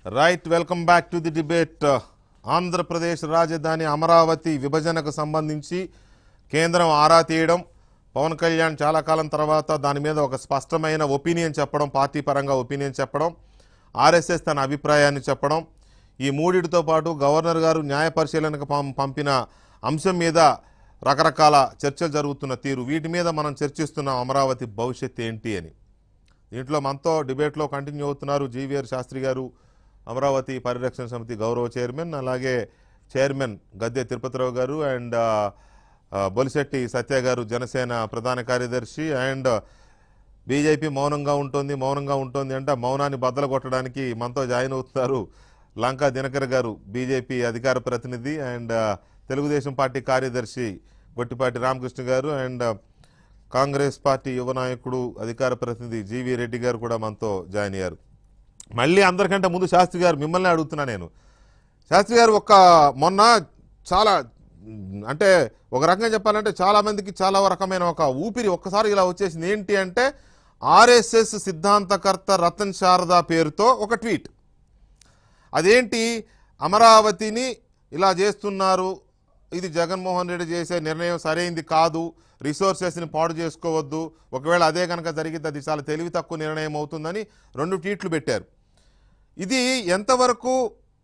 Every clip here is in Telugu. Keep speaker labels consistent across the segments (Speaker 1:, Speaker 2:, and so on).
Speaker 1: Right welcome back to the debate Andhra Pradesh రాజధాని అమరావతి విభజనకు సంబంధించి కేంద్రం ఆరా తీయడం పవన్ కళ్యాణ్ చాలా కాలం తర్వాత దాని మీద ఒక స్పష్టమైన ఒపీనియన్ చెప్పడం పార్టీ పరంగా ఒపీనియన్ చెప్పడం ఆర్ఎస్ఎస్ తన అభిప్రాయాన్ని చెప్పడం ఈ మూడిటితో పాటు గవర్నర్ గారు న్యాయ పరిశీలనకు పం- పంపిన అంశం మీద రకరకాల చర్చలు జరుగుతున్న తీరు వీటి మీద మనం చర్చిస్తున్నాం అమరావతి భవిష్యత్ ఏంటి అని దీంట్లో మనతో డిబేట్లో కంటిన్యూ అవుతున్నారు జీవీఆర్ శాస్త్రి గారు అమరావతి పరిరక్షణ సమితి గౌరవ చైర్మన్ అలాగే చైర్మన్ గద్దె తిరుపతిరావు గారు అండ్ ఆ, ఆ, బొలిశెట్టి సత్య గారు జనసేన ప్రధాన కార్యదర్శి అండ్ బీజేపీ మౌనంగా ఉంటుంది మౌనంగా ఉంటుంది అంటే ఆ మౌనాన్ని బద్దలు కొట్టడానికి మనతో జాయిన్ అవుతున్నారు లంకా దినకర్ గారు బీజేపీ అధికార ప్రతినిధి అండ్ ఆ, తెలుగుదేశం పార్టీ కార్యదర్శి గొట్టిపాటి రామకృష్ణ గారు అండ్ ఆ, కాంగ్రెస్ పార్టీ యువ నాయకుడు అధికార ప్రతినిధి జీవీ రెడ్డి గారు కూడా మనతో జాయిన్ అయ్యారు మళ్ళీ అందరికంటే ముందు శాస్త్రి గారు మిమ్మల్ని అడుగుతున్నా నేను శాస్త్రి గారు ఒక మొన్న చాలా మ్, అంటే ఒక రకంగా చెప్పాలంటే చాలా మందికి చాలా రకమైన ఒక ఊపిరి ఒక్కసారి ఇలా వచ్చేసింది ఏంటి అంటే ఆర్ఎస్ఎస్ సిద్ధాంతకర్త రతన్ శారదా పేరుతో ఒక ట్వీట్ అదేంటి అమరావతిని ఇలా చేస్తున్నారు ఇది జగన్మోహన్ రెడ్డి చేసే నిర్ణయం సరైంది కాదు రిసోర్సెస్ని పాడు చేసుకోవద్దు ఒకవేళ అదే కనుక జరిగితే అది చాలా తెలివి తక్కువ నిర్ణయం అవుతుందని రెండు ట్వీట్లు పెట్టారు ఇది ఎంతవరకు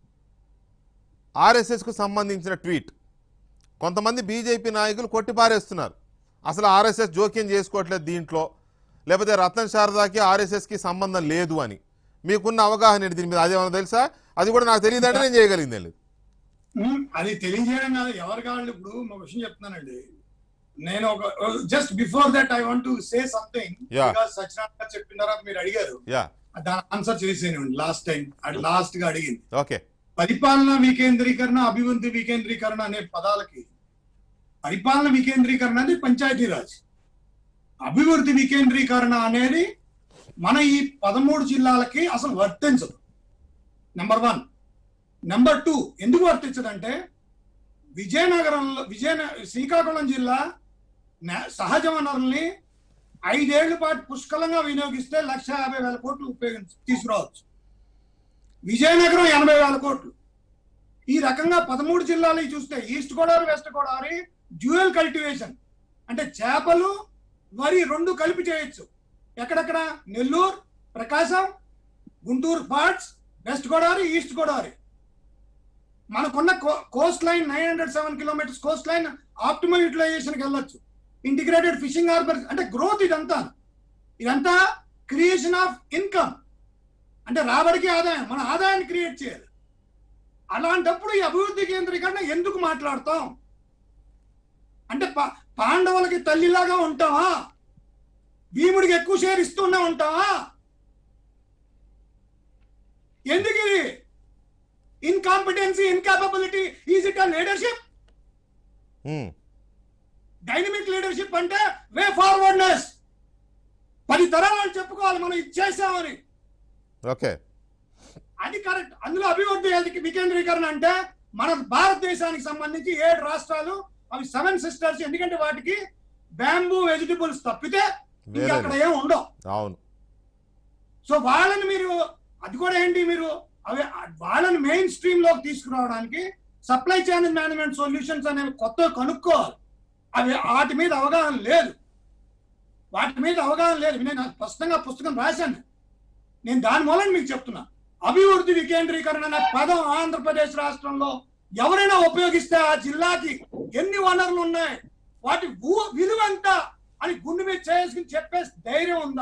Speaker 1: ఆర్ఎస్ఎస్కు సంబంధించిన ట్వీట్ కొంతమంది బీజేపీ నాయకులు కొట్టిపారేస్తున్నారు అసలు ఆర్ఎస్ఎస్ జోక్యం చేసుకోవట్లేదు దీంట్లో లేకపోతే రతన్ శారదాకి ఆర్ఎస్ఎస్కి సంబంధం లేదు అని మీకున్న అవగాహన ఏంటి దీని మీద అదేమన్నా తెలుసా అది కూడా నాకు తెలియదంటే నేను చేయగలిగిందే లేదు
Speaker 2: ఉమ్, అది తెలియజేయడం కాదు ఎవరు కావాలి ఇప్పుడు ఒక విషయం చెప్తున్నానండి నేను ఒక just before that I want to say something
Speaker 1: Yeah.
Speaker 2: Satyanarayana garu చెప్పిన తర్వాత మీరు అడిగారు
Speaker 1: యా
Speaker 2: దాని ఆన్సర్ చేసేను లాస్ట్ టైం అది లాస్ట్ గా అడిగింది
Speaker 1: ఓకే
Speaker 2: పరిపాలన వికేంద్రీకరణ అభివృద్ధి వికేంద్రీకరణ అనే పదాలకి పరిపాలన వికేంద్రీకరణ అనేది పంచాయతీరాజ్ అభివృద్ధి వికేంద్రీకరణ అనేది మన ఈ పదమూడు జిల్లాలకి అసలు వర్తించదు నెంబర్ వన్ నెంబర్ టూ ఎందుకు వర్తించదంటే విజయనగరంలో విజయ శ్రీకాకుళం జిల్లా న- సహజ వనరుల్ని ఐదేళ్ల పాటు పుష్కలంగా వినియోగిస్తే లక్ష యాభై వేల కోట్లు ఉపయోగించి తీసుకురావచ్చు విజయనగరం ఎనభై వేల కోట్లు ఈ రకంగా పదమూడు జిల్లాలు చూస్తే East Godavari West Godavari dual cultivation అంటే చేపలు వరి రెండు కలిపి చేయొచ్చు ఎక్కడెక్కడ Nellore Prakasam Guntur parts West Godavari East Godavari మనకున్న coast line nine hundred seven kilometres coast line optimal యూటిలైజేషన్కి వెళ్ళొచ్చు ఇంటిగ్రేటెడ్ ఫిషింగ్ హార్బర్ అంటే గ్రోత్ ఇదంతా ఇదంతా క్రియేషన్ ఆఫ్ ఇన్కమ్ అంటే రాబడికి ఆదాయం మన ఆదాయాన్ని క్రియేట్ చేయాలి అలాంటప్పుడు ఈ అభివృద్ధి కేంద్రీకరణ ఎందుకు మాట్లాడతాం అంటే పా- పాండవులకి తల్లిలాగా ఉంటావా భీముడికి ఎక్కువ షేర్ ఇస్తూనే ఉంటావా ఎందుకు ఇది incompetency incapability is it leadership
Speaker 1: um,
Speaker 2: dynamic leadership అంటే వే ఫార్వర్డ్నెస్ పది తరాలు చెప్పుకోవాలి మనం ఇది చేసామని
Speaker 1: ఓకే
Speaker 2: అది కరెక్ట్ అందులో అభివృద్ధి ఏది- వికేంద్రీకరణ అంటే మన భారతదేశానికి సంబంధించి ఏడు రాష్ట్రాలు అవి సెవెన్ సిస్టర్స్ ఎందుకంటే వాటికి బ్యాంబూ వెజిటబుల్స్ తప్పితే ఇంకా
Speaker 1: వేరే
Speaker 2: అక్కడ ఏం ఉండవు
Speaker 1: అవును
Speaker 2: సో వాళ్ళని మీరు అది కూడా ఏంటి మీరు అవి వాళ్ళని మెయిన్ స్ట్రీమ్ లోకి తీసుకురావడానికి సప్లై చైన్ మేనేజ్మెంట్ సొల్యూషన్స్ అనేవి కొత్త కనుక్కోవాలి అవి వాటి మీద అవగాహన లేదు వాటి మీద అవగాహన లేదు నేను స్పష్టంగా పుస్తకం రాశాను నేను దాని మూలం మీకు చెప్తున్నా అభివృద్ధి వికేంద్రీకరణ అనే పదం ఆంధ్రప్రదేశ్ రాష్ట్రంలో ఎవరైనా ఉపయోగిస్తే ఆ జిల్లాకి ఎన్ని వనరులు ఉన్నాయి వాటి ఊ- విలువ ఎంత అని గుండె మీద చేసుకుని చెప్పే ధైర్యం ఉందా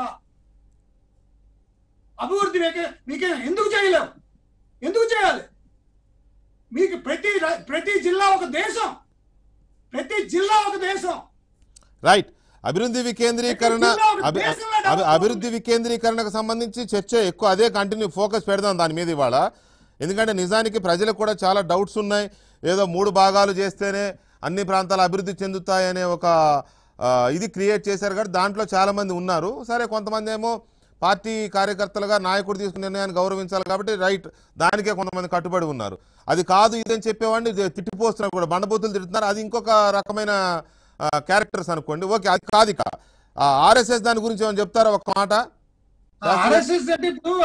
Speaker 2: అభివృద్ధి మీకే మీకే ఎందుకు చేయలేవు ఎందుకు చేయాలి మీకు ప్రతి రా- ప్రతి జిల్లా ఒక దేశం ప్రతి జిల్లా ఒక దేశం
Speaker 1: రైట్ అభివృద్ధి వికేంద్రీకరణ
Speaker 2: జిల్లా ఒక
Speaker 1: అభి-
Speaker 2: దేశంలో
Speaker 1: అభి-
Speaker 2: డెవలప్
Speaker 1: అభివృద్ధి వికేంద్రీకరణకు సంబంధించి చర్చ ఎక్కువ అదే కంటిన్యూ ఫోకస్ పెడదాం దాని మీద ఇవాళ ఎందుకంటే నిజానికి ప్రజలకు కూడా చాలా డౌట్స్ ఉన్నాయి ఏదో మూడు భాగాలు చేస్తేనే అన్ని ప్రాంతాలు అభివృద్ధి చెందుతాయనే ఒక ఆ, ఇది క్రియేట్ చేశారు కాబట్టి దాంట్లో చాలా మంది ఉన్నారు సరే కొంతమంది ఏమో పార్టీ కార్యకర్తలుగా నాయకుడు తీసుకున్న నిర్ణయాన్ని గౌరవించాలి కాబట్టి రైట్ దానికే కొంతమంది కట్టుబడి ఉన్నారు అది కాదు ఇదని చెప్పేవాడిని ఇది తిట్టిపోస్తున్నారు కూడా బండబూతులు తిడుతున్నారు అది ఇంకొక రకమైన క్యారెక్టర్స్ అనుకోండి ఓకే అది కాదు ఇక ఆర్ఎస్ఎస్ దాని గురించి ఏమైనా చెప్తారా ఒక మాట
Speaker 2: ఆర్ఎస్ఎస్ అంటే ఇప్పుడు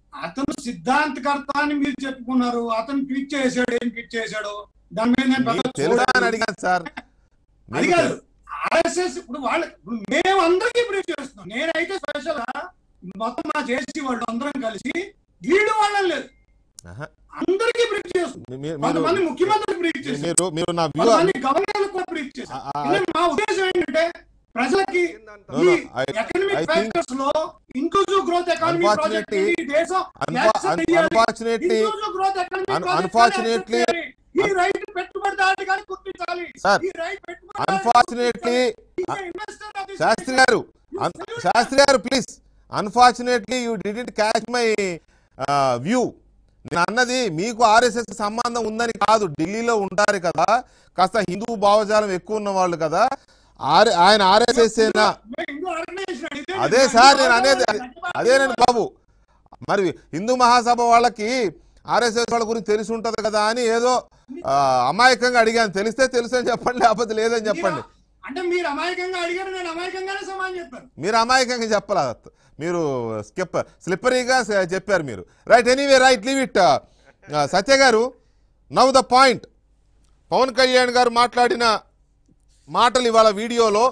Speaker 2: అతను సిద్ధాంతకర్త అని మీరు చెప్పుకున్నారు అతను ట్వీట్ చేశాడు ఏం ట్వీట్ చేశాడు దాని మీద నేను పెద్ద
Speaker 1: మీకు తెలుసా అని
Speaker 2: చూడలేదు.
Speaker 1: అడిగాను సార్
Speaker 2: అది
Speaker 1: మీకు
Speaker 2: కాదు ఆర్ఎస్ఎస్ ఇప్పుడు వాళ్ళ ఇప్పుడు మేము అందరికీ బ్రీఫ్ చేస్తున్నాం నేనైతే స్పెషల్ మొత్తం మా చేసి వాళ్ళు అందరం కలిసి వీడు వాళ్ళని లేదు
Speaker 1: ఆహా.
Speaker 2: అందరికీ బ్రీఫ్ చేస్తున్నాం
Speaker 1: మీ- మీరు
Speaker 2: కొంతమంది ముఖ్యమంత్రికి బ్రీఫ్ చేశారు
Speaker 1: మీరు మీరు నా వ్యూ
Speaker 2: కొంతమంది గవర్నర్లకు కూడా బ్రీఫ్ చేశారు
Speaker 1: ఆ- ఆ-
Speaker 2: ఎందుకంటే మా ఉద్దేశం ఏంటంటే ప్రజలకి
Speaker 1: No,
Speaker 2: ఈ
Speaker 1: no, I- I
Speaker 2: economic
Speaker 1: think-
Speaker 2: factors లో inclusive growth economy project
Speaker 1: Unfortunately-
Speaker 2: ఈ దేశం
Speaker 1: Unfo-
Speaker 2: accept
Speaker 1: un-
Speaker 2: చేయాలి.
Speaker 1: unfortunately-
Speaker 2: Inclusive growth economy
Speaker 1: un-
Speaker 2: project
Speaker 1: unfortunately-
Speaker 2: accept చేయాలి. ఈ రైట్ పెట్టుబడిదారుడు కానీ గుర్తించాలి
Speaker 1: Sir,
Speaker 2: ఈ రైట్ పెట్టుబడిదారుడు
Speaker 1: అన్ఫార్చునేట్లీ
Speaker 2: గుర్తించాలి. He's an investor of this
Speaker 1: Sastry
Speaker 2: nation.
Speaker 1: గారు
Speaker 2: You
Speaker 1: an-
Speaker 2: salute
Speaker 1: Shastri garu please unfortunately you didn't catch my view నేను అన్నది మీకు ఆర్ఎస్ఎస్ సంబంధం ఉందని కాదు ఢిల్లీలో ఉంటారు కదా కాస్త హిందూ భావజాలం ఎక్కువ ఉన్న వాళ్ళు కదా ఆర్- ఆయన ఆర్ఎస్ఎస్ అయినా
Speaker 2: మేము హిందూ organization అడిగితే
Speaker 1: అదే సార్ నేను అనేది అదే- అదేనండి బాబు మరి హిందూ మహాసభ వాళ్ళకి ఆర్ఎస్ఎస్ వాళ్ళ గురించి తెలిసి ఉంటది కదా అని ఏదో ఆ, అమాయకంగా అడిగాను తెలిస్తే తెలుసు అని చెప్పండి లేకపోతే లేదని చెప్పండి
Speaker 2: అంటే మీరు అమాయకంగా అడిగారు నేను అమాయకంగానే సమాధానం చెప్పాను
Speaker 1: మీరు అమాయకంగా చెప్పాల మీరు స్కిప్ స్లిప్పరీగా స- చెప్పారు మీరు right anyway right leave it Satya garu now the point Pawan Kalyan garu మాట్లాడిన మాటలు ఇవాళ వీడియోలో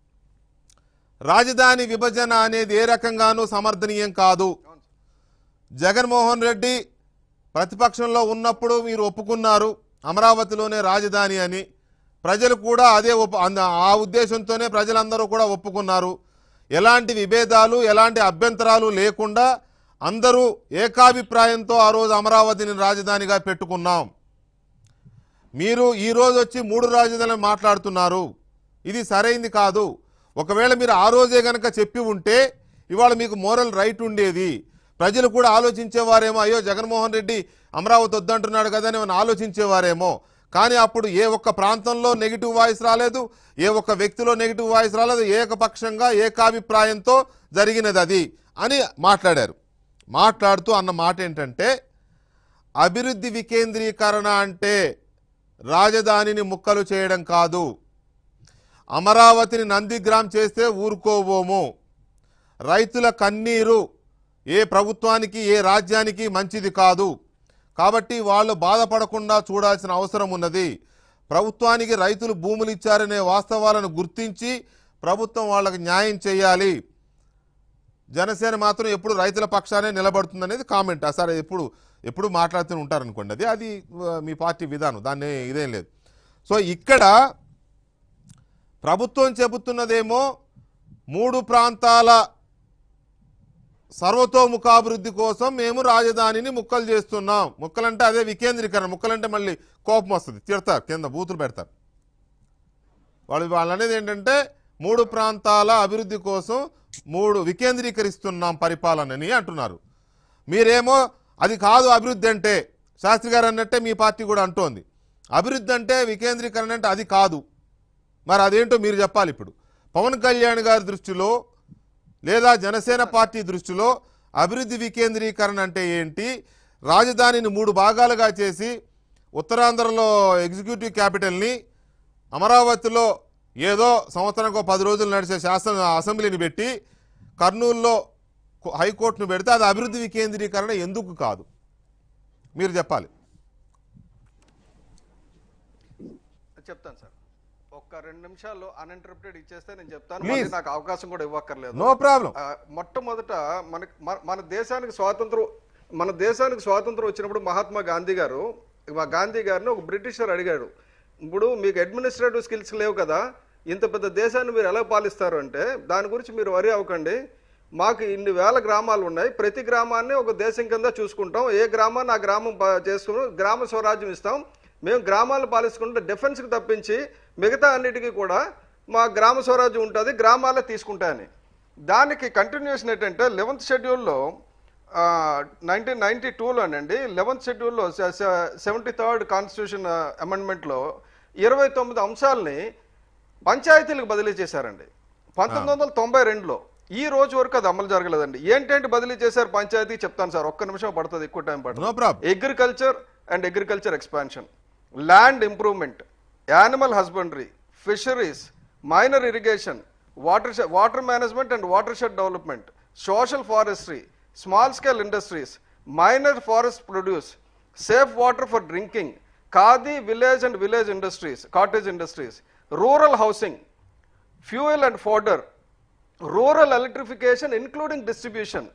Speaker 1: రాజధాని విభజన అనేది ఏ రకంగానూ సమర్థనీయం కాదు జగన్మోహన్ రెడ్డి ప్రతిపక్షంలో ఉన్నప్పుడు మీరు ఒప్పుకున్నారు అమరావతిలోనే రాజధాని అని ప్రజలు కూడా అదే ఒప్పు అంద- ఆ ఉద్దేశంతోనే ప్రజలందరూ కూడా ఒప్పుకున్నారు ఎలాంటి విభేదాలు ఎలాంటి అభ్యంతరాలు లేకుండా అందరూ ఏకాభిప్రాయంతో ఆ రోజు అమరావతిని రాజధానిగా పెట్టుకున్నాం మీరు ఈ రోజు వచ్చి మూడు రాజధానులు మాట్లాడుతున్నారు ఇది సరైంది కాదు ఒకవేళ మీరు ఆ రోజే గనక చెప్పి ఉంటే ఇవాళ మీకు మోరల్ రైట్ ఉండేది ప్రజలు కూడా ఆలోచించేవారేమో అయ్యో జగన్మోహన్ రెడ్డి అమరావతి వద్దంటున్నాడు కదా అని ఏమైనా ఆలోచించేవారేమో కానీ అప్పుడు ఏ ఒక్క ప్రాంతంలో నెగిటివ్ వాయిస్ రాలేదు ఏ ఒక్క వ్యక్తిలో నెగిటివ్ వాయిస్ రాలేదు ఏకపక్షంగా ఏకాభిప్రాయంతో జరిగినది అది అని మాట్లాడారు మాట్లాడుతూ అన్న మాట ఏంటంటే అభివృద్ధి వికేంద్రీకరణ అంటే రాజధానిని ముక్కలు చేయడం కాదు అమరావతిని నందిగ్రామ్ చేస్తే ఊరుకోబోము రైతుల కన్నీరు ఏ ప్రభుత్వానికి ఏ రాజ్యానికి మంచిది కాదు కాబట్టి వాళ్ళు బాధపడకుండా చూడాల్సిన అవసరం ఉన్నది ప్రభుత్వానికి రైతులు భూములు ఇచ్చారనే వాస్తవాలను గుర్తించి ప్రభుత్వం వాళ్ళకి న్యాయం చేయాలి జనసేన మాత్రం ఎప్పుడు రైతుల పక్షానే నిలబడుతుంది అనేది కామెంట్ సరే ఎప్పుడు ఎప్పుడు మాట్లాడుతూ ఉంటారనుకోండి అది అది ఆ, మీ పార్టీ విధానం దాన్ని ఇదేం లేదు సో ఇక్కడ ప్రభుత్వం చెబుతున్నదేమో మూడు ప్రాంతాల సర్వతోముఖాభివృద్ధి కోసం మేము రాజధానిని ముక్కలు చేస్తున్నాం ముక్కలంటే అదే వికేంద్రీకరణ ముక్కలంటే మళ్ళీ కోపం వస్తుంది తిడతారు కింద బూతులు పెడతారు వాళ్ళు వాళ్ళు అనేది ఏంటంటే మూడు ప్రాంతాల అభివృద్ధి కోసం మూడు వికేంద్రీకరిస్తున్నాం పరిపాలనని అంటున్నారు మీరేమో అది కాదు అభివృద్ధి అంటే శాస్త్రి గారు అన్నట్టే మీ పార్టీ కూడా అంటోంది అభివృద్ధి అంటే వికేంద్రీకరణ అంటే అది కాదు మరి అదేంటో మీరు చెప్పాలి ఇప్పుడు పవన్ కళ్యాణ్ గారి దృష్టిలో లేదా జనసేన పార్టీ దృష్టిలో అభివృద్ధి వికేంద్రీకరణ అంటే ఏంటి రాజధానిని మూడు భాగాలుగా చేసి ఉత్తరాంధ్రలో ఎగ్జిక్యూటివ్ క్యాపిటల్ని అమరావతిలో ఏదో సంవత్సరానికి ఒక పది రోజులు నడిచే శాసన అసెంబ్లీని పెట్టి కర్నూలులో కో- హైకోర్టును పెడితే అది అభివృద్ధి వికేంద్రీకరణ ఎందుకు కాదు మీరు చెప్పాలి
Speaker 3: చెప్తాను సార్ ఒక్క రెండు నిమిషాల్లో అన్ఇంటరప్టెడ్ ఇచ్చేస్తే నేను చెప్తాను
Speaker 1: Please.
Speaker 3: మళ్ళీ నాకు అవకాశం కూడా ఇవ్వక్కర్లేదు
Speaker 1: నో ప్రాబ్లం
Speaker 3: ఆ, మొట్టమొదట మన మన- మన దేశానికి స్వాతంత్రం మన దేశానికి స్వాతంత్రం వచ్చినప్పుడు మహాత్మా గాంధీ గారు మా గాంధీ గారిని ఒక బ్రిటిషర్ అడిగాడు ఇప్పుడు మీకు అడ్మినిస్ట్రేటివ్ స్కిల్స్ లేవు కదా ఇంత పెద్ద దేశాన్ని మీరు ఎలా పాలిస్తారు అంటే దాని గురించి మీరు వరి అవ్వకండి మాకు ఇన్ని వేల గ్రామాలు ఉన్నాయి ప్రతి గ్రామాన్ని ఒక దేశం కింద చూసుకుంటాం ఏ గ్రామాన్ని ఆ గ్రామం ప- చేసుకుని గ్రామ స్వరాజ్యం ఇస్తాం మేము గ్రామాలను పాలించుకుంటే డిఫెన్స్కి తప్పించి మిగతా అన్నిటికీ కూడా మా గ్రామ స్వరాజ్యం ఉంటుంది గ్రామాలే తీసుకుంటాయని దానికి కంటిన్యూషన్ ఏంటంటే లెవెన్త్ షెడ్యూల్లో నైన్టీన్ నైన్టీ టూలోనండి లెవెన్త్ షెడ్యూల్లో సెవెంటీ థర్డ్ కాన్స్టిట్యూషన్ అమెండ్మెంట్లో ఇరవై తొమ్మిది అంశాలని పంచాయతీలకు బదిలీ చేశారండి పంతొమ్మిది వందల తొంభై రెండులో ఈ రోజు వరకు అది అమలు జరగలేదండి ఏంటంటే బదిలీ చేశారు పంచాయతీ చెప్తాను సార్ ఒక్క నిమిషం పడుతుంది ఎక్కువ టైం పడుతుంది
Speaker 1: no problem
Speaker 3: agriculture and agriculture expansion land improvement animal husbandry fisheries minor irrigation water water management and watershed development social forestry small scale industries minor forest produce safe water for drinking khadi village and village industries cottage industries rural housing fuel and fodder, rural electrification including distribution,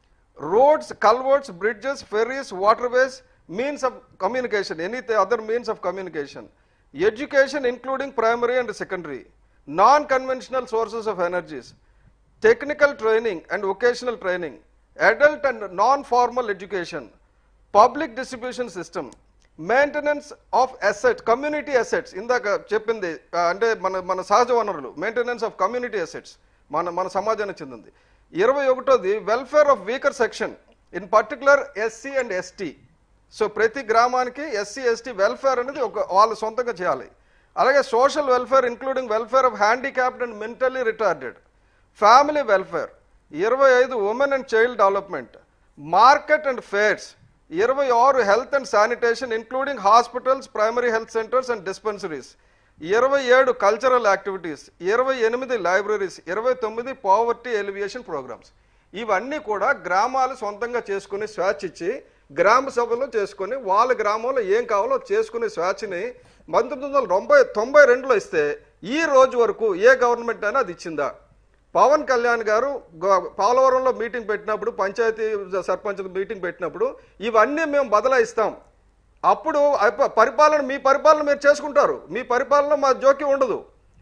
Speaker 3: roads, culverts, bridges, ferries, waterways, means of communication, any th- other means of communication, education including primary and secondary, non-conventional sources of energies, technical training and vocational training, adult and non-formal education, public distribution system, maintenance of asset community assets ఇందాక చెప్పింది ఆ, అంటే మన మన సహజ వనరులు మెయింటెనెన్స్ ఆఫ్ కమ్యూనిటీ అసెట్స్ మన మన సమాజానికి చెందింది ఇరవై ఒకటోది welfare of weaker section in particular SC and ST so ప్రతి గ్రామానికి ఎస్సీ ఎస్టీ వెల్ఫేర్ అనేది ఒక వాళ్ళు సొంతంగా చేయాలి అలాగే social welfare including welfare of handicapped and mentally retarded family welfare ఇరవై ఐదు women and child development market and fairs ఇరవై ఆరు health and sanitation including hospitals primary health centres and dispensaries ఇరవై ఏడు కల్చరల్ యాక్టివిటీస్ ఇరవై ఎనిమిది లైబ్రరీస్ ఇరవై తొమ్మిది పావర్టీ ఎలివియేషన్ ప్రోగ్రామ్స్ ఇవన్నీ కూడా గ్రామాలు సొంతంగా చేసుకుని స్వేచ్ఛ ఇచ్చి గ్రామ సభలో చేసుకుని వాళ్ళ గ్రామంలో ఏం కావాలో చేసుకునే స్వేచ్ఛని పంతొమ్మిది వందల తొంభై తొంభై రెండులో ఇస్తే ఈ రోజు వరకు ఏ గవర్నమెంట్ అయినా అది ఇచ్చిందా పవన్ కళ్యాణ్ గారు గో- పోలవరంలో మీటింగ్ పెట్టినప్పుడు పంచాయతీ సర్పంచ్ మీటింగ్ పెట్టినప్పుడు ఇవన్నీ మేము బదలాయిస్తాం అప్పుడు అయిప- పరిపాలన మీ పరిపాలన మీరు చేసుకుంటారు మీ పరిపాలన మా జోక్యం ఉండదు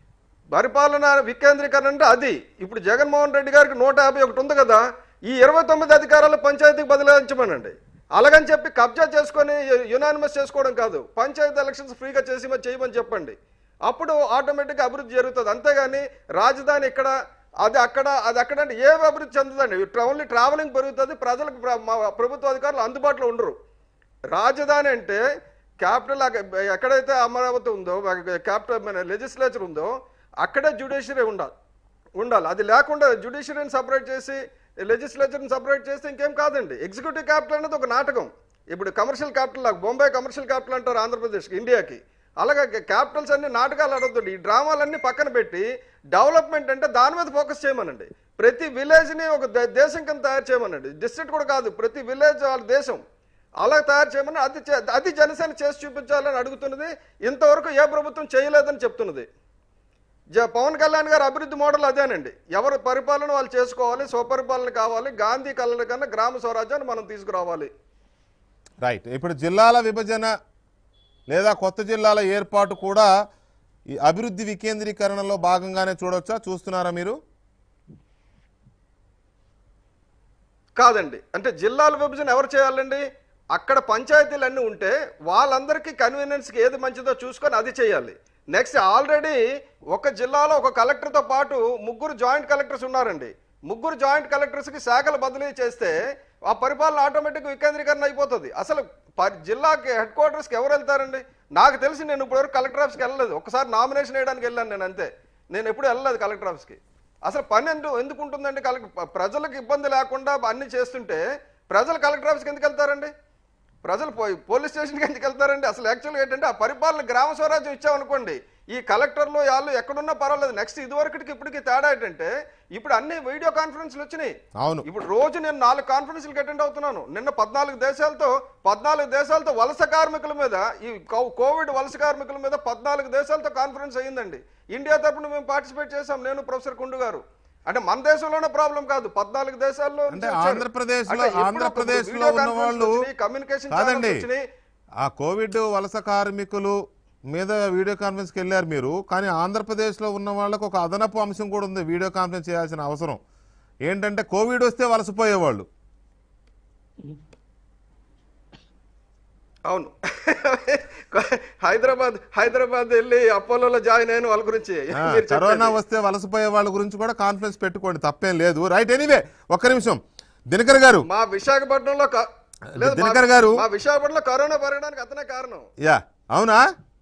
Speaker 3: పరిపాలన వికేంద్రీకరణ అంటే అది ఇప్పుడు జగన్మోహన్ రెడ్డి గారికి నూట యాభై ఒకటి ఉంది కదా ఈ ఇరవై తొమ్మిది అధికారాలు పంచాయతీకి బదిలించమనండి అలాగని చెప్పి కబ్జా చేసుకొని యునానిమస్ చేసుకోవడం కాదు పంచాయతీ ఎలక్షన్స్ ఫ్రీగా చేసి మరి చేయమని చెప్పండి అప్పుడు ఆటోమేటిక్గా అభివృద్ధి జరుగుతుంది అంతేగాని రాజధాని ఇక్కడ అది అక్కడ అది అక్కడ అంటే ఏ అభివృద్ధి చెందుదండి ఓన్లీ ట్రావెలింగ్ పెరుగుతుంది ప్రజలకు ప్ర- మా ప్రభుత్వ అధికారులు అందుబాటులో ఉండరు రాజధాని అంటే క్యాపిటల్ ఎక్కడైతే అమరావతి ఉందో క్యాపిటల్ మన లెజిస్లేచర్ ఉందో అక్కడే జ్యుడిషియరీ ఉండాలి ఉండాలి అది లేకుండా జ్యుడిషియరీని సపరేట్ చేసి లెజిస్లేచర్ని సపరేట్ చేస్తే ఇంకేం కాదండి ఎగ్జిక్యూటివ్ క్యాపిటల్ అనేది ఒక నాటకం ఇప్పుడు కమర్షియల్ క్యాపిటల్ లాగా బొంబాయి కమర్షియల్ క్యాపిటల్ అంటారు ఆంధ్రప్రదేశ్కి ఇండియాకి అలాగే క్యాపిటల్స్ అన్ని నాటకాలు ఆడొద్దండి ఈ డ్రామాలన్నీ పక్కన పెట్టి డెవలప్మెంట్ అంటే దాని మీద ఫోకస్ చేయమనండి ప్రతి విలేజ్ని ఒక దే- దేశం కింద తయారు చేయమనండి డిస్ట్రిక్ట్ కూడా కాదు ప్రతి విలేజ్ వాళ్ళ దేశం అలా తయారు చేయమని అది చే- అది జనసేన చేసి చూపించాలని అడుగుతున్నది ఇంతవరకు ఏ ప్రభుత్వం చేయలేదని చెప్తున్నది జ పవన్ కళ్యాణ్ గారు అభివృద్ధి మోడల్ అదేనండి ఎవరు పరిపాలన వాళ్ళు చేసుకోవాలి స్వపరిపాలన కావాలి గాంధీ కళల కన్నా గ్రామ స్వరాజ్యాన్ని మనం తీసుకురావాలి
Speaker 1: రైట్ ఇప్పుడు జిల్లాల విభజన లేదా కొత్త జిల్లాల ఏర్పాటు కూడా ఈ అభివృద్ధి వికేంద్రీకరణలో భాగంగానే చూడొచ్చా చూస్తున్నారా మీరు
Speaker 3: కాదండి అంటే జిల్లాల విభజన ఎవరు చేయాలండి అక్కడ పంచాయతీలు అన్నీ ఉంటే వాళ్ళందరికీ కన్వీనియన్స్కి ఏది మంచిదో చూసుకొని అది చేయాలి నెక్స్ట్ ఆల్రెడీ ఒక జిల్లాలో ఒక కలెక్టర్తో పాటు ముగ్గురు జాయింట్ కలెక్టర్స్ ఉన్నారండి ముగ్గురు జాయింట్ కలెక్టర్స్కి శాఖలు బదిలీ చేస్తే ఆ పరిపాలన ఆటోమేటిక్ వికేంద్రీకరణ అయిపోతుంది అసలు ప- జిల్లాకి హెడ్ క్వార్టర్స్కి ఎవరు వెళ్తారండి నాకు తెలిసి నేను ఇప్పటివరకు కలెక్టర్ ఆఫీస్కి వెళ్ళలేదు ఒకసారి నామినేషన్ వేయడానికి వెళ్ళాను నేను అంతే నేను ఎప్పుడు వెళ్ళలేదు కలెక్టర్ ఆఫీస్కి అసలు పని ఎందుకు ఎందుకు ఉంటుందండి కలెక్టర్ ప- ప్రజలకు ఇబ్బంది లేకుండా అన్ని చేస్తుంటే ప్రజలు కలెక్టర్ ఆఫీస్కి ఎందుకు వెళ్తారండి ప్రజలు పోయి పోలీస్ స్టేషన్కి ఎందుకు వెళ్తారండి అసలు యాక్చువల్గా ఏంటంటే ఆ పరిపాలన గ్రామ స్వరాజ్యం ఇచ్చామనుకోండి ఈ కలెక్టర్లు వాళ్ళు ఎక్కడున్నా పర్వాలేదు నెక్స్ట్ ఇదివరకటికి ఇప్పటికి తేడా ఏంటంటే ఇప్పుడు అన్ని వీడియో కాన్ఫరెన్స్లు వచ్చినాయి
Speaker 1: అవును
Speaker 3: ఇప్పుడు రోజు నేను నాలుగు కాన్ఫరెన్స్లకు అటెండ్ అవుతున్నాను నిన్న పద్నాలుగు దేశాలతో పద్నాలుగు దేశాలతో వలస కార్మికుల మీద ఈ కో- కోవిడ్ వలస కార్మికుల మీద పద్నాలుగు దేశాలతో కాన్ఫరెన్స్ అయ్యిందండి ఇండియా తరపున మేము పార్టిసిపేట్ చేశాం నేను ప్రొఫెసర్ కుండు గారు అంటే మన దేశంలోనే ప్రాబ్లం కాదు పద్నాలుగు దేశాల్లో
Speaker 1: అంటే ఆంధ్రప్రదేశ్లో ఆంధ్రప్రదేశ్లో ఉన్న వాళ్ళు
Speaker 3: కమ్యూనికేషన్
Speaker 1: కాదండి ఆ కోవిడ్ వలస కార్మికులు మీద వీడియో కాన్ఫరెన్స్కి వెళ్ళారు మీరు కానీ ఆంధ్రప్రదేశ్లో ఉన్న వాళ్ళకు ఒక అదనపు అంశం కూడా ఉంది వీడియో కాన్ఫరెన్స్ చేయాల్సిన అవసరం ఏంటంటే కోవిడ్ వస్తే వలసపోయేవాళ్ళు
Speaker 3: అవును హైదరాబాద్ హైదరాబాద్ వెళ్ళి అపోలోలో జాయిన్ అయిన వాళ్ళ గురించి
Speaker 1: ఆ,
Speaker 3: మీరు
Speaker 1: కరోనా
Speaker 3: చెప్పేది.
Speaker 1: వస్తే వలసపోయే వాళ్ళ గురించి కూడా కాన్ఫరెన్స్ పెట్టుకోండి తప్పేం లేదు రైట్ ఎనీవే ఒక్క నిమిషం దినకర్ గారు
Speaker 3: మా విశాఖపట్నంలో క- లేదు, మా-
Speaker 1: దినకర్ గారు.
Speaker 3: మా విశాఖపట్నంలో కరోనా పెరగడానికి అతనే కారణం
Speaker 1: యా అవునా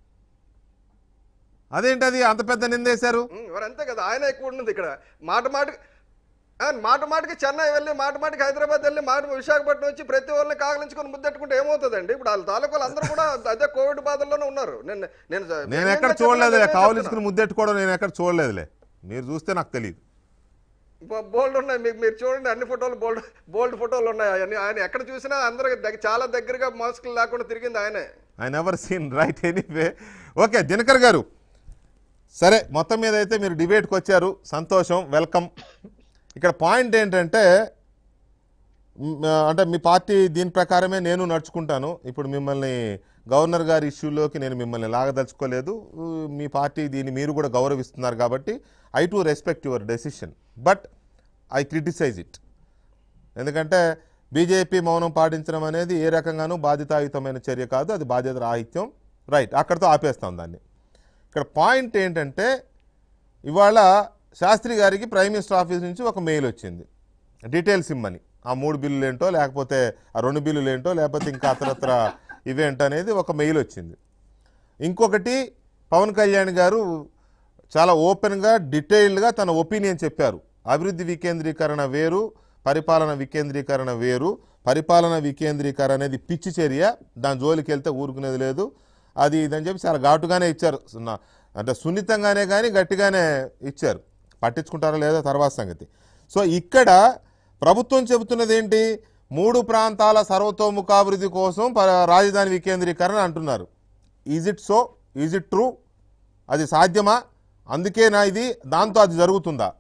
Speaker 1: అదేంటది అంత పెద్ద నిందేశారు
Speaker 3: ఉమ్, మరి అంతే కదా ఆయన ఎక్కువ ఉన్నది ఇక్కడ మాట మాట ఆ, మాట మాటకి చెన్నై వెళ్ళి మాట మాటకి హైదరాబాద్ వెళ్ళి మాట విశాఖపట్నం వచ్చి ప్రతి వాళ్ళని కాగలించుకొని ముద్దెట్టుకుంటే ఏమవుతుందండి ఇప్పుడు వాళ్ళ తాలూకాలు అందరూ కూడా అదే కోవిడ్ బాధల్లోనే ఉన్నారు నేను నేను
Speaker 1: నేను ఎక్కడ చూడలేదులే కావలించుకుని ముద్దెట్టుకోవడం నేను ఎక్కడ చూడలేదులే మీరు చూస్తే నాకు తెలియదు
Speaker 3: బోల్డ్ ఉన్నాయి మీకు మీరు చూడండి అన్ని ఫోటోలు బోల్డ్ బోల్డ్ ఫోటోలు ఉన్నాయి అవన్నీ ఆయన ఎక్కడ చూసినా అందరికి దగ్గ- చాలా దగ్గరగా మాస్కులు లేకుండా తిరిగింది ఆయనే
Speaker 1: I never seen right anyway okay Dinakar garu సరే మొత్తం మీద అయితే మీరు డిబేట్కి వచ్చారు సంతోషం వెల్కమ్ ఇక్కడ పాయింట్ ఏంటంటే మ్, అంటే మీ పార్టీ దీని ప్రకారమే నేను నడుచుకుంటాను ఇప్పుడు మిమ్మల్ని గవర్నర్ గారి ఇష్యూలోకి నేను మిమ్మల్ని లాగదలుచుకోలేదు ఉ, మీ పార్టీ దీన్ని మీరు కూడా గౌరవిస్తున్నారు కాబట్టి I to respect your decision but I criticise it ఎందుకంటే బీజేపీ మౌనం పాటించడం అనేది ఏ రకంగానూ బాధ్యతాయుతమైన చర్య కాదు అది బాధ్యత రాహిత్యం రైట్ అక్కడితో ఆపేస్తాం దాన్ని ఇక్కడ పాయింట్ ఏంటంటే ఇవాళ శాస్త్రి గారికి ప్రైమ్ మినిస్టర్ ఆఫీస్ నుంచి ఒక మెయిల్ వచ్చింది డీటెయిల్స్ ఇమ్మని ఆ మూడు బిల్లులు ఏంటో లేకపోతే ఆ రెండు బిల్లులు ఏంటో లేకపోతే ఇంకా అతరత్ర ఇవేంటో అనేది ఒక మెయిల్ వచ్చింది ఇంకొకటి పవన్ కళ్యాణ్ గారు చాలా ఓపెన్గా డీటెయిల్డ్గా తన ఒపీనియన్ చెప్పారు అభివృద్ధి వికేంద్రీకరణ వేరు పరిపాలన వికేంద్రీకరణ వేరు పరిపాలన వికేంద్రీకరణ అనేది పిచ్చి చర్య దాని జోలికి వెళ్తే ఊరుకునేది లేదు అది ఇదని చెప్పి చాలా ఘాటుగానే ఇచ్చారు సున్నా- అంటే సున్నితంగానే కానీ గట్టిగానే ఇచ్చారు పట్టించుకుంటారో లేదో తర్వాత సంగతి సో ఇక్కడ ప్రభుత్వం చెబుతున్నది ఏంటి మూడు ప్రాంతాల సర్వతోముఖాభివృద్ధి కోసం ప- రాజధాని వికేంద్రీకరణ అంటున్నారు is it so is it true అది సాధ్యమా అందుకేనా ఇది దాంతో అది జరుగుతుందా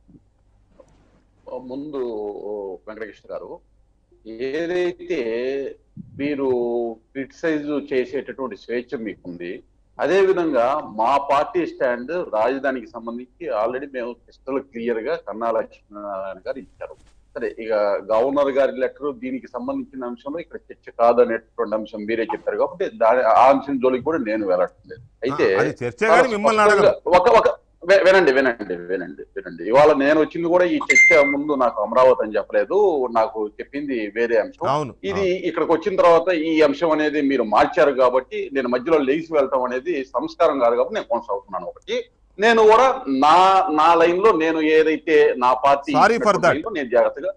Speaker 4: ముందు వెంకటకృష్ణ గారు ఏదైతే మీరు క్రిటిసైజ్ చేసేటటువంటి స్వేచ్ఛ మీకుంది అదే విధంగా మా పార్టీ స్టాండ్ రాజధానికి సంబంధించి ఆల్రెడీ మేము క్రిస్టల్ క్లియర్ గా కన్నా లక్ష్మీనారాయణ గారు ఇచ్చారు సరే ఇక గవర్నర్ గారి లెటర్ దీనికి సంబంధించిన అంశంలో ఇక్కడ చర్చ కాదనేటువంటి అంశం మీరే చెప్పారు కాబట్టి దాని ఆ అంశం జోలికి కూడా నేను వెళ్ళట్లేదు అయితే
Speaker 1: ఆ, అది చర్చే కానీ మిమ్మల్ని అడగను.
Speaker 4: ఒక ఒక వి- వినండి వినండి వినండి వినండి ఇవాళ నేను వచ్చింది కూడా ఈ చర్చ ముందు నాకు అమరావతి అని చెప్పలేదు నాకు చెప్పింది వేరే అంశం
Speaker 1: అవును
Speaker 4: ఇది ఇక్కడికి వచ్చిన తర్వాత ఈ అంశం అనేది మీరు మార్చారు కాబట్టి నేను మధ్యలో లేచి వెళ్ళటం అనేది సంస్కారం కాదు కాబట్టి నేను కొనసాగుతున్నాను ఒకటి నేను కూడా నా నా లైన్ లో నేను ఏదైతే నా party
Speaker 1: Sorry for that.
Speaker 4: Line లో నేను జాగ్రత్తగా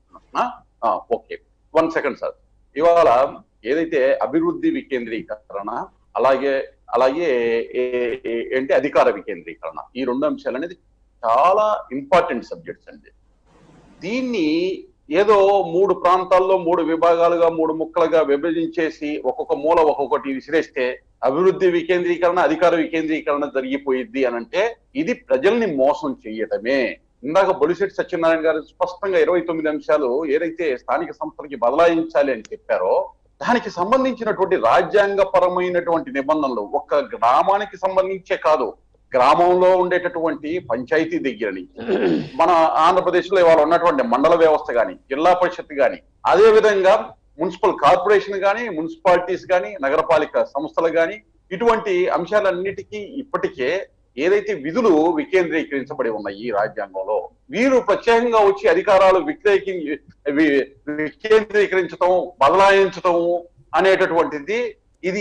Speaker 4: ఓకే వన్ సెకండ్ సార్ ఇవాళ ఏదైతే అభివృద్ధి వికేంద్రీకరణ అలాగే అలాగే ఏ- ఏ- ఏంటి అధికార వికేంద్రీకరణ ఈ రెండు అంశాలు అనేది చాలా ఇంపార్టెంట్ సబ్జెక్ట్స్ అండి దీన్ని ఏదో మూడు ప్రాంతాల్లో మూడు విభాగాలుగా మూడు ముక్కలుగా విభజించేసి ఒక్కొక్క మూల ఒక్కొక్కటి విసిరేస్తే అభివృద్ధి వికేంద్రీకరణ అధికార వికేంద్రీకరణ జరిగిపోయిద్ది అని అంటే ఇది ప్రజల్ని మోసం చేయటమే ఇందాక బొలిశెట్టి సత్యనారాయణ గారు స్పష్టంగా ఇరవై తొమ్మిది అంశాలు ఏదైతే స్థానిక సంస్థలకి బదలాయించాలి అని చెప్పారో దానికి సంబంధించినటువంటి రాజ్యాంగ పరమైనటువంటి నిబంధనలు ఒక్క గ్రామానికి సంబంధించే కాదు గ్రామంలో ఉండేటటువంటి పంచాయతీ దగ్గర నుంచి మన ఆంధ్రప్రదేశ్ లో ఇవాళ ఉన్నటువంటి మండల వ్యవస్థ గాని జిల్లా పరిషత్ గాని అదే విధంగా మున్సిపల్ కార్పొరేషన్ గాని మున్సిపాలిటీస్ గాని నగరపాలిక సంస్థలు గాని ఇటువంటి అంశాలన్నిటికీ ఇప్పటికే ఏదైతే విధులు వికేంద్రీకరించబడి ఉన్నాయి ఈ రాజ్యాంగంలో వీరు ప్రత్యేకంగా వచ్చి అధికారాలు విక్రయకి వి- వికేంద్రీకరించటం బదలాయించటం అనేటటువంటిది ఇది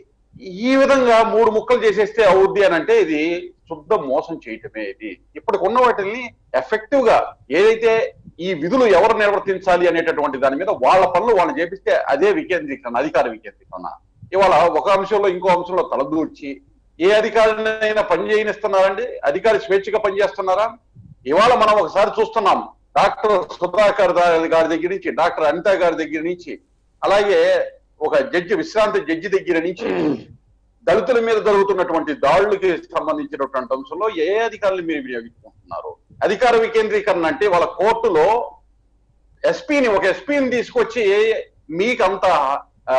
Speaker 4: ఈ విధంగా మూడు ముక్కలు చేసేస్తే అవుద్ది అని అంటే ఇది శుద్ధ మోసం చేయటమే ఇది ఇప్పటికి ఉన్న వాటిని ఎఫెక్టివ్ గా ఏదైతే ఈ విధులు ఎవరు నిర్వర్తించాలి అనేటటువంటి దాని మీద వాళ్ళ పనులు వాళ్ళని చేపిస్తే అదే వికేంద్రీకరణ అధికార వికేంద్రీకరణ ఇవాళ ఒక అంశంలో ఇంకో అంశంలో తలదూర్చి ఏ అధికారినైనా పని చేయనిస్తున్నారండి అధికారి స్వేచ్ఛగా పనిచేస్తున్నారా ఇవాళ మనం ఒకసారి చూస్తున్నాం డాక్టర్ సుధాకర్ దా- గారి దగ్గర నుంచి డాక్టర్ అనిత గారి దగ్గర నుంచి అలాగే ఒక జడ్జి విశ్రాంతి జడ్జి దగ్గర నుంచి దళితుల మీద జరుగుతున్నటువంటి దాడులకి సంబంధించినటువంటి అంశంలో ఏ అధికారులు మీరు వినియోగించుకుంటున్నారు అధికార వికేంద్రీకరణ అంటే వాళ్ళ కోర్టులో ఎస్పీని ఒక ఎస్పీని తీసుకొచ్చి మీకు అంత ఆ,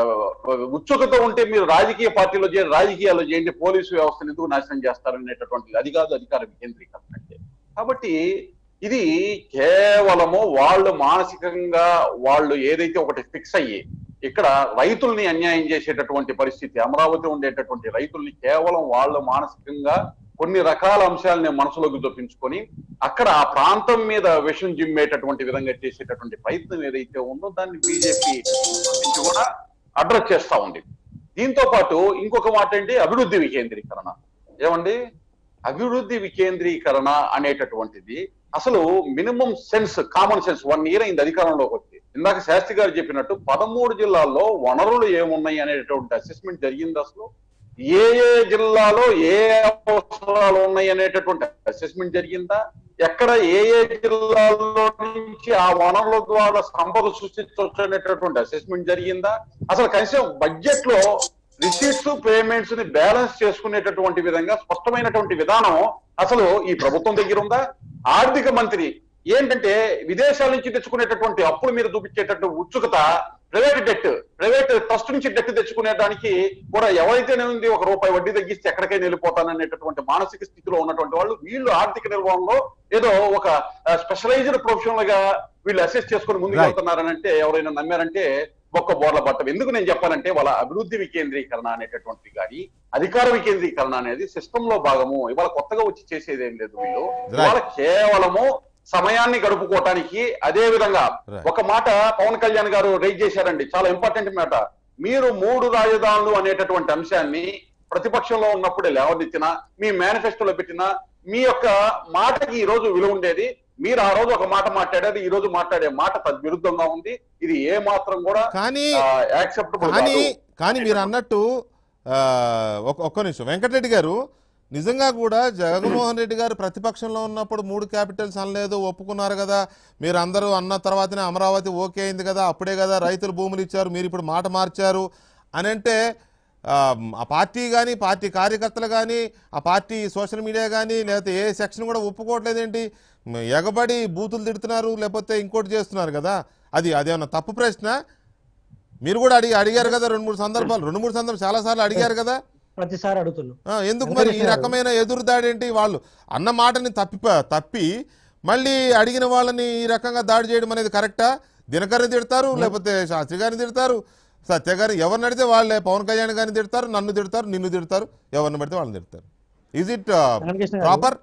Speaker 4: ఉత్సుకత ఉంటే మీరు రాజకీయ పార్టీలో చేయండి రాజకీయాల్లో చేయండి పోలీసు వ్యవస్థను ఎందుకు నాశనం చేస్తారనేటటువంటి అది కాదు అధికార వికేంద్రీకరణ అంటే కాబట్టి ఇది కేవలము వాళ్ళు మానసికంగా వాళ్ళు ఏదైతే ఒకటి ఫిక్స్ అయ్యి ఇక్కడ రైతుల్ని అన్యాయం చేసేటటువంటి పరిస్థితి అమరావతి ఉండేటటువంటి రైతుల్ని కేవలం వాళ్ళు మానసికంగా కొన్ని రకాల అంశాలని మనసులోకి చొప్పించుకొని అక్కడ ఆ ప్రాంతం మీద విషం జిమ్మేటటువంటి విధంగా చేసేటటువంటి ప్రయత్నం ఏదైతే ఉందో దాన్ని బీజేపీ నుంచి కూడా అడ్రస్ చేస్తా ఉంది దీంతో పాటు ఇంకొక మాట ఏంటి అభివృద్ధి వికేంద్రీకరణ ఏమండి అభివృద్ధి వికేంద్రీకరణ అనేటటువంటిది అసలు minimum sense common sense one year అయింది అధికారంలోకి వచ్చి ఇందాక శాస్త్రి గారు చెప్పినట్టు పదమూడు జిల్లాల్లో వనరులు ఏమున్నాయి అనేటటువంటి అసెస్మెంట్ జరిగింది అసలు ఏ ఏ జిల్లాలో ఏ అవసరాలు ఉన్నాయి అనేటటువంటి అసెస్మెంట్ జరిగిందా ఎక్కడ ఏ ఏ జిల్లాల్లో నుంచి ఆ వనరుల ద్వారా సంపద సృష్టించవచ్చు అనేటటువంటి అసెస్మెంట్ జరిగిందా అసలు కనీసం బడ్జెట్ లో రిసీట్స్ పేమెంట్స్ ని బ్యాలెన్స్ చేసుకునేటటువంటి విధంగా స్పష్టమైనటువంటి విధానం అసలు ఈ ప్రభుత్వం దగ్గర ఉందా ఆర్థిక మంత్రి ఏంటంటే విదేశాల నుంచి తెచ్చుకునేటటువంటి అప్పుల మీద చూపించేటటువంటి ఉత్సుకత ప్రైవేట్ డెట్ ప్రైవేట్ ట్రస్ట్ నుంచి డెట్ తెచ్చుకునేదానికి కూడా ఎవరైతేనే ఉంది ఒక రూపాయి వడ్డీ తగ్గిస్తే ఎక్కడికైనా వెళ్ళిపోతాననేటటువంటి మానసిక స్థితిలో ఉన్నటువంటి వాళ్ళు వీళ్ళు ఆర్థిక నిర్వహణలో ఏదో ఒక స్పెషలైజ్డ్ ప్రొఫెషనల్ గా వీళ్ళు అసెస్ చేసుకుని ముందుకు
Speaker 1: Right.
Speaker 4: వెళ్తున్నారని అంటే ఎవరైనా నమ్మారంటే ఒక్క బోర్ల పట్టం ఎందుకు నేను చెప్పానంటే వాళ్ళ అభివృద్ధి వికేంద్రీకరణ అనేటటువంటిది కానీ అధికార వికేంద్రీకరణ అనేది సిస్టమ్ లో భాగము ఇవాళ కొత్తగా వచ్చి చేసేది ఏం లేదు వీళ్ళు ఇవాళ కేవలము సమయాన్ని గడుపుకోవటానికి అదే విధంగా
Speaker 1: Right.
Speaker 4: ఒక మాట పవన్ కళ్యాణ్ గారు రైజ్ చేశారండి చాలా ఇంపార్టెంట్ మాట మీరు మూడు రాజధానులు అనేటటువంటి అంశాన్ని ప్రతిపక్షంలో ఉన్నప్పుడే లేవనెత్తినా మీ మేనిఫెస్టోలో పెట్టినా మీ యొక్క మాటకి ఈ రోజు విలువ ఉండేది మీరు ఆ రోజు ఒక మాట మాట్లాడారు ఈ రోజు మాట్లాడే మాట తద్విరుద్ధంగా ఉంది ఇది ఏ మాత్రం కూడా
Speaker 1: కానీ
Speaker 4: యాక్సెప్టబుల్
Speaker 1: కానీ కానీ మీరు అన్నట్టు ఆ, ఒక ఒక్క నిమిషం వెంకటరెడ్డి గారు నిజంగా కూడా జగన్మోహన్ రెడ్డి గారు ప్రతిపక్షంలో ఉన్నప్పుడు మూడు క్యాపిటల్స్ అనలేదు ఒప్పుకున్నారు కదా మీరు అందరూ అన్న తర్వాతనే అమరావతి ఓకే అయింది కదా అప్పుడే కదా రైతులు భూములు ఇచ్చారు మీరు ఇప్పుడు మాట మార్చారు అని అంటే ఆ, ఆ పార్టీ కానీ పార్టీ కార్యకర్తలు కానీ ఆ పార్టీ సోషల్ మీడియా కానీ లేకపోతే ఏ సెక్షన్ కూడా ఒప్పుకోవట్లేదు ఏంటి మ, ఎగబడి బూతులు తిడుతున్నారు లేకపోతే ఇంకోటి చేస్తున్నారు కదా అది అదేమన్నా తప్పు ప్రశ్న మీరు కూడా అడిగి అడిగారు కదా రెండు మూడు సందర్భాలు రెండు మూడు సందర్భాలు చాలా సార్లు అడిగారు కదా
Speaker 5: ప్రతిసారి అడుగుతున్నాం
Speaker 1: ఆ, ఎందుకు మరి ఈ రకమైన ఎదురుదాడి ఏంటి వాళ్ళు అన్న మాటని తప్పి తప్పి మళ్ళీ అడిగిన వాళ్ళని ఈ రకంగా దాడి చేయడం అనేది కరెక్టా దినకర్ని తిడతారు లేకపోతే శాస్త్రి గారిని తిడతారు సత్య గారిని ఎవరిని అడితే వాళ్ళే పవన్ కళ్యాణ్ గారిని తిడతారు నన్ను తిడతారు నిన్ను తిడతారు ఎవరిని పడితే వాళ్ళని తిడతారు ఈజ్ ఇట్
Speaker 5: వెంకటకృష్ణ గారు
Speaker 1: ప్రాపర్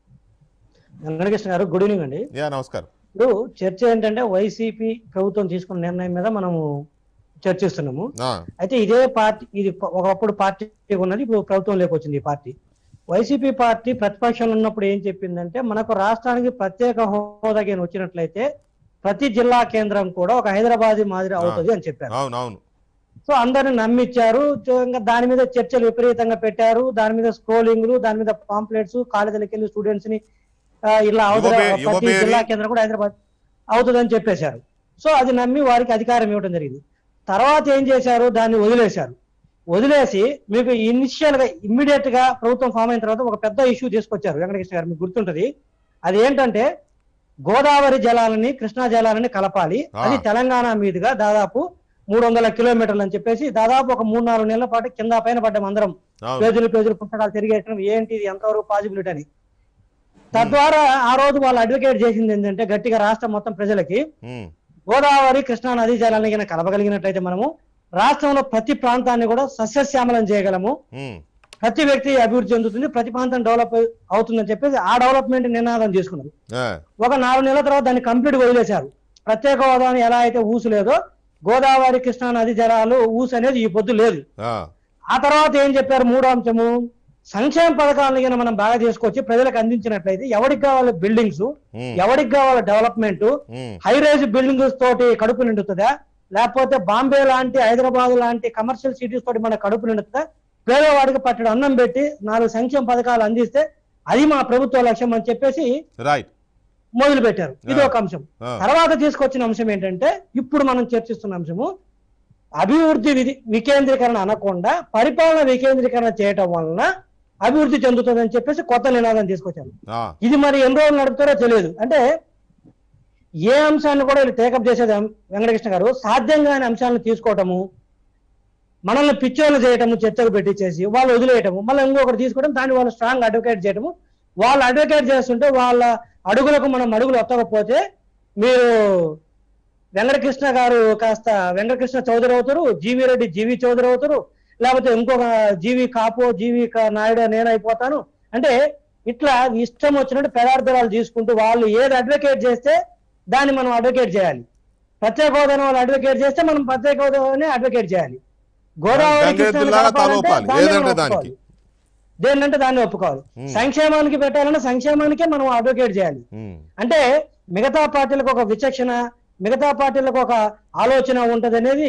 Speaker 5: వెంకటకృష్ణ గారు గుడ్ ఈవినింగ్ అండి
Speaker 1: యా నమస్కారం
Speaker 5: ఇప్పుడు చర్చ ఏంటంటే వైసీపీ ప్రభుత్వం తీసుకున్న నిర్ణయం మీద మనము చర్చిస్తున్నాము
Speaker 1: ఆ,
Speaker 5: అయితే ఇదే పార్టీ ఇది ప- ఒకప్పుడు పార్టీ ఉన్నది ఇప్పుడు ప్రభుత్వంలోకి వచ్చింది ఈ పార్టీ వైసీపీ పార్టీ ప్రతిపక్షంలో ఉన్నప్పుడు ఏం చెప్పిందంటే మనకు రాష్ట్రానికి ప్రత్యేక హోదా కింద వచ్చినట్లయితే ప్రతి జిల్లా కేంద్రం కూడా ఒక హైదరాబాద్ మాదిరి అవుతుంది అని చెప్పారు
Speaker 1: అవును అవును
Speaker 5: సో అందరిని నమ్మిచ్చారు సో ఇంకా దాని మీద చర్చలు విపరీతంగా పెట్టారు దాని మీద స్క్రోలింగ్లు దాని మీద పాంప్లెట్స్ కాలేజీలకు వెళ్ళి స్టూడెంట్స్ ని ఆ, ఇలా అవుతుంది
Speaker 1: యువబే-
Speaker 5: ప్రతి
Speaker 1: యువబేరి.
Speaker 5: జిల్లా కేంద్రం కూడా హైదరాబాద్ అవుతుందని చెప్పేశారు సో అది నమ్మి వారికి అధికారం ఇవ్వడం జరిగింది తర్వాత ఏం చేశారు దాన్ని వదిలేశారు వదిలేసి మీకు ఇనిషియల్ గా ఇమ్మీడియట్ గా ప్రభుత్వం ఫామ్ అయిన తర్వాత ఒక పెద్ద ఇష్యూ తీసుకొచ్చారు వెంకటకృష్ణ గారు మీకు గుర్తుంటది అది ఏంటంటే గోదావరి జలాలని కృష్ణా జలాలని కలపాలి
Speaker 1: ఆ.
Speaker 5: అది తెలంగాణ మీదుగా దాదాపు మూడు వందల కిలోమీటర్లు అని చెప్పేసి దాదాపు ఒక మూడు నాలుగు నెలల పాటు కింద పైన పడ్డాం అందరం
Speaker 1: అవును
Speaker 5: పేజీలు పేజీలు పుస్తకాలు తిరిగేయడం ఏంటి ఇది ఎంతవరకు పాసిబిలిటీ అని తద్వారా ఆ రోజు వాళ్ళు అడ్వకేట్ చేసింది ఏంటంటే గట్టిగా రాష్ట్రం మొత్తం ప్రజలకి
Speaker 1: ఉమ్,
Speaker 5: గోదావరి కృష్ణా నదీ జలాన్ని కనుక కలపగలిగినట్లయితే మనము రాష్ట్రంలో ప్రతి ప్రాంతాన్ని కూడా సస్యశ్యామలం చేయగలము
Speaker 1: ఉమ్,
Speaker 5: ప్రతి వ్యక్తి అభివృద్ధి చెందుతుంది ప్రతి ప్రాంతం డెవలప్ అవుతుందని చెప్పేసి ఆ డెవలప్మెంట్ నినాదం చేసుకున్నారు
Speaker 1: ఆ,
Speaker 5: ఒక నాలుగు నెలల తర్వాత దాన్ని కంప్లీట్ వదిలేశారు ప్రత్యేక హోదాని ఎలా అయితే ఊసు లేదో గోదావరి కృష్ణా నది జలాలు ఊసు అనేది ఈ పొద్దు లేదు
Speaker 1: ఆ,
Speaker 5: ఆ తర్వాత ఏం చెప్పారు మూడో అంశము సంక్షేమ పథకాలను గిన మనం బాగా చేసుకొచ్చి ప్రజలకు అందించినట్లయితే ఎవరికి కావాలి బిల్డింగ్స్
Speaker 1: ఉమ్,
Speaker 5: ఎవరికి కావాలి development
Speaker 1: um,
Speaker 5: high rise buildings తోటి కడుపు నిండుతుందా లేకపోతే బాంబే లాంటి హైదరాబాద్ లాంటి కమర్షియల్ సిటీస్ తోటి మన కడుపు నిండుతుందా పేదవాడికి పట్టడు అన్నం పెట్టి నాలుగు సంక్షేమ పథకాలు అందిస్తే అది మా ప్రభుత్వ లక్ష్యం అని చెప్పేసి
Speaker 1: రైట్
Speaker 5: మొదలు పెట్టారు ఇది ఒక అంశం
Speaker 1: ఆ,
Speaker 5: తర్వాత తీసుకొచ్చిన అంశం ఏంటంటే ఇప్పుడు మనం చర్చిస్తున్న అంశము అభివృద్ధి విధి వికేంద్రీకరణ అనకుండా పరిపాలన వికేంద్రీకరణ చేయటం వలన అభివృద్ధి చెందుతుందని చెప్పేసి కొత్త నినాదం తీసుకొచ్చారు
Speaker 1: ఆ,
Speaker 5: ఇది మరి ఎన్ని రోజులు నడుపుతారో తెలియదు అంటే ఏ అంశాన్ని కూడా వీళ్ళు టేకప్ చేసేది ఎం- వెంకటకృష్ణ గారు సాధ్యం కాని అంశాలను తీసుకోవటము మనల్ని పిచ్చోళ్ళు చేయటము చర్చకు పెట్టించేసి వాళ్ళు వదిలేయటము మళ్ళీ ఇంకొకటి తీసుకోవడం దాన్ని వాళ్ళు స్ట్రాంగ్ అడ్వకేట్ చేయటము వాళ్ళు అడ్వకేట్ చేస్తుంటే వాళ్ళ అడుగులకు మనం అడుగులు వత్తకపోతే మీరు వెంకటకృష్ణ గారు కాస్త వెంకటకృష్ణ చౌదరి అవుతారు జీవి రెడ్డి జీవి చౌదరి అవుతారు లేకపోతే ఇంకొక జీవి కాపో జీవి కా- నాయుడు నేను అయిపోతాను అంటే ఇట్లా ఇష్టం వచ్చినట్టు పెదార్థాలు తీసుకుంటూ వాళ్ళు ఏది అడ్వకేట్ చేస్తే దాన్ని మనం అడ్వకేట్ చేయాలి ప్రత్యేక హోదాను వాళ్ళు అడ్వకేట్ చేస్తే మనం ప్రత్యేక హోదాని అడ్వకేట్ చేయాలి గోదావరి
Speaker 1: గంగెద్దులాగా
Speaker 5: కృష్ణాని కలపాలంటే
Speaker 1: తలూపాలి.
Speaker 5: దాన్ని
Speaker 1: ఏదంటే
Speaker 5: మనం
Speaker 1: దానికి.
Speaker 5: ఒప్పుకోవాలి. దేన్నంటే దాన్ని ఒప్పుకోవాలి
Speaker 1: ఉమ్,
Speaker 5: సంక్షేమానికి పెట్టాలంటే సంక్షేమానికే మనం అడ్వకేట్ చేయాలి
Speaker 1: ఉమ్,
Speaker 5: అంటే మిగతా పార్టీలకు ఒక విచక్షణ మిగతా పార్టీలకు ఒక ఆలోచన ఉంటది అనేది